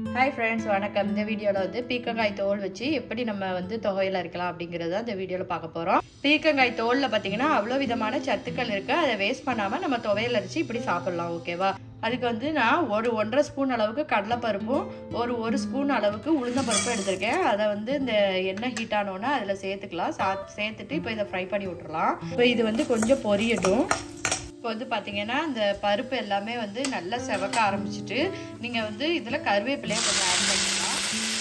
hi friends வணக்கம் இந்த வீடியோவில் வந்து பீக்கங்காய் தோல் வச்சு எப்படி நம்ம வந்து தொகையில் இருக்கலாம் அப்படிங்கிறத இந்த வீடியோவில் பார்க்க போகிறோம் பீக்கங்காய் தோலில் பார்த்தீங்கன்னா அவ்வளோ விதமான சத்துக்கள் இருக்குது அதை வேஸ்ட் பண்ணாமல் நம்ம துவையல் அரைச்சி இப்படி சாப்பிட்லாம் ஓகேவா அதுக்கு வந்து நான் ஒரு ஒன்றரை ஸ்பூன் அளவுக்கு கடலைப்பருப்பும் ஒரு ஒரு ஸ்பூன் அளவுக்கு உளுந்தம்பருப்பும் எடுத்திருக்கேன் அதை வந்து இந்த எண்ணெய் ஹீட் ஆனோன்னே அதில் சேர்த்துக்கலாம் சா சேர்த்துட்டு இப்போ இதை ஃப்ரை பண்ணி விட்டுறலாம் இப்போ இது வந்து கொஞ்சம் பொரியட்டும் இப்போ வந்து பார்த்தீங்கன்னா இந்த பருப்பு எல்லாமே வந்து நல்லா செவக்க ஆரம்பிச்சிட்டு நீங்கள் வந்து இதில் கருவேப்பிலையை கொஞ்சம் ஆட் பண்ணிக்கலாம்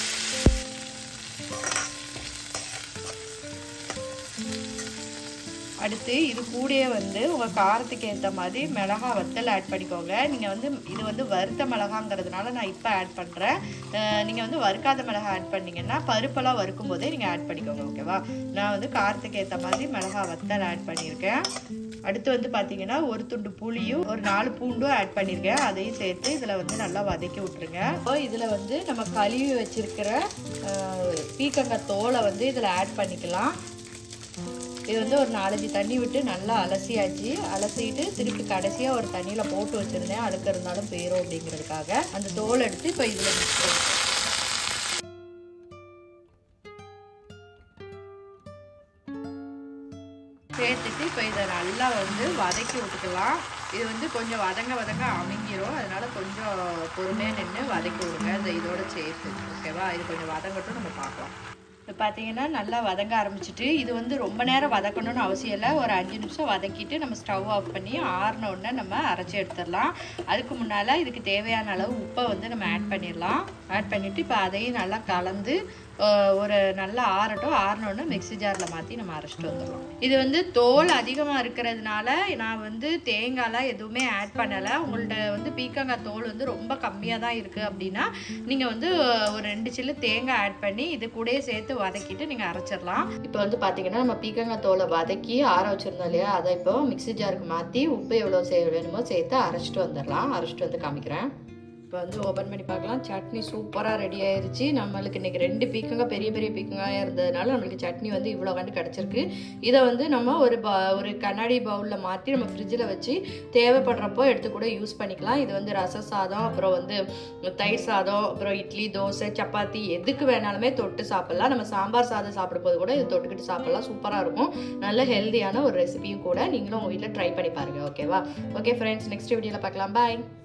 அடுத்து இது கூடயே வந்து உங்கள் காரத்துக்கு ஏற்ற மாதிரி மிளகா வத்தல் ஆட் பண்ணிக்கோங்க நீங்கள் வந்து இது வந்து வறுத்த மிளகாங்கிறதுனால நான் இப்போ ஆட் பண்ணுறேன் நீங்கள் வந்து வறுக்காத மிளகா ஆட் பண்ணிங்கன்னா பருப்பெல்லாம் வறுக்கும் போதே நீங்கள் ஆட் பண்ணிக்கோங்க ஓகேவா நான் வந்து காரத்துக்கு ஏற்ற மாதிரி மிளகா வத்தல் ஆட் பண்ணியிருக்கேன் அடுத்து வந்து பார்த்தீங்கன்னா ஒரு துண்டு புளியும் ஒரு நாலு பூண்டும் ஆட் பண்ணியிருக்கேன் அதையும் சேர்த்து இதில் வந்து நல்லா வதக்கி விட்ருங்க இப்போ இதில் வந்து நம்ம கழுவி வச்சிருக்கிற பீக்கங்காய் தோலை வந்து இதில் ஆட் பண்ணிக்கலாம் இது வந்து ஒரு நாலஞ்சு தண்ணி விட்டு நல்லா அலசியாச்சு அலசிட்டு திருப்பி கடைசியாக ஒரு தண்ணியில் போட்டு வச்சுருந்தேன் அழுக்க இருந்தாலும் போயிடும் அப்படிங்கிறதுக்காக அந்த தோல் எடுத்து இப்போ இதில் மிக்ஸ் பண்ணி சேர்த்துட்டு இப்போ இதை நல்லா வந்து வதக்கி விட்டுக்கலாம் இது வந்து கொஞ்சம் வதங்க வதங்க அமைங்கிரும் அதனால கொஞ்சம் பொறுமையாக நின்று வதக்கி விடுங்க இந்த இதோட சேர்த்து ஓகேவா இது கொஞ்சம் வதங்கட்டும் நம்ம பார்க்கலாம் இப்போ பார்த்தீங்கன்னா நல்லா வதங்க ஆரம்பிச்சிட்டு இது வந்து ரொம்ப நேரம் வதக்கணும்னு அவசியம் இல்லை ஒரு அஞ்சு நிமிஷம் வதக்கிட்டு நம்ம ஸ்டவ் ஆஃப் பண்ணி ஆறின உடனே நம்ம அரைச்சி எடுத்துடலாம் அதுக்கு முன்னால் இதுக்கு தேவையான அளவு உப்பை வந்து நம்ம ஆட் பண்ணிடலாம் ஆட் பண்ணிவிட்டு இப்போ அதையும் நல்லா கலந்து ஒரு நல்லா ஆறட்டும் ஆறினோடனே மிக்சி ஜாரில் மாற்றி நம்ம அரைச்சிட்டு வந்துடலாம் இது வந்து தோல் அதிகமாக இருக்கிறதுனால நான் வந்து தேங்காய்லாம் எதுவுமே ஆட் பண்ணலை உங்கள்ட்ட வந்து பீக்கங்காய் தோல் வந்து ரொம்ப கம்மியாக தான் இருக்குது அப்படின்னா நீங்கள் வந்து ஒரு ரெண்டு சில்லு தேங்காய் ஆட் பண்ணி இது கூடயே சேர்த்து வதக்கிட்டு நீங்கள் அரைச்சிடலாம் இப்போ வந்து பார்த்தீங்கன்னா நம்ம பீக்கங்காய் தோலை வதக்கி ஆற வச்சுருந்தோம் இல்லையா அதை இப்போ மிக்சி ஜாருக்கு மாற்றி உப்பு எவ்வளோ சே வேணுமோ சேர்த்து அரைச்சிட்டு வந்துடலாம் அரைச்சிட்டு வந்து காமிக்கிறேன் இப்போ வந்து ஓப்பன் பண்ணி பார்க்கலாம் சட்னி சூப்பராக ரெடி ஆயிடுச்சு நம்மளுக்கு இன்றைக்கி ரெண்டு பீக்கங்காய் பெரிய பெரிய பீக்கங்காயாக இருந்ததுனால நம்மளுக்கு சட்னி வந்து இவ்வளோ கண்டு கிடச்சிருக்கு இதை வந்து நம்ம ஒரு ப ஒரு கண்ணாடி பவுலில் மாற்றி நம்ம ஃப்ரிட்ஜில் வச்சு தேவைப்படுறப்போ எடுத்து கூட யூஸ் பண்ணிக்கலாம் இது வந்து ரச சாதம் அப்புறம் வந்து தயிர் சாதம் அப்புறம் இட்லி தோசை சப்பாத்தி எதுக்கு வேணாலுமே தொட்டு சாப்பிட்லாம் நம்ம சாம்பார் சாதம் சாப்பிடும்போது கூட இது தொட்டுக்கிட்டு சாப்பிட்லாம் சூப்பராக இருக்கும் நல்ல ஹெல்த்தியான ஒரு ரெசிபியும் கூட நீங்களும் உங்கள் வீட்டில் ட்ரை பண்ணி பாருங்கள் ஓகேவா ஓகே ஃப்ரெண்ட்ஸ் நெக்ஸ்ட் வீடியோவில் பார்க்கலாம் பாய்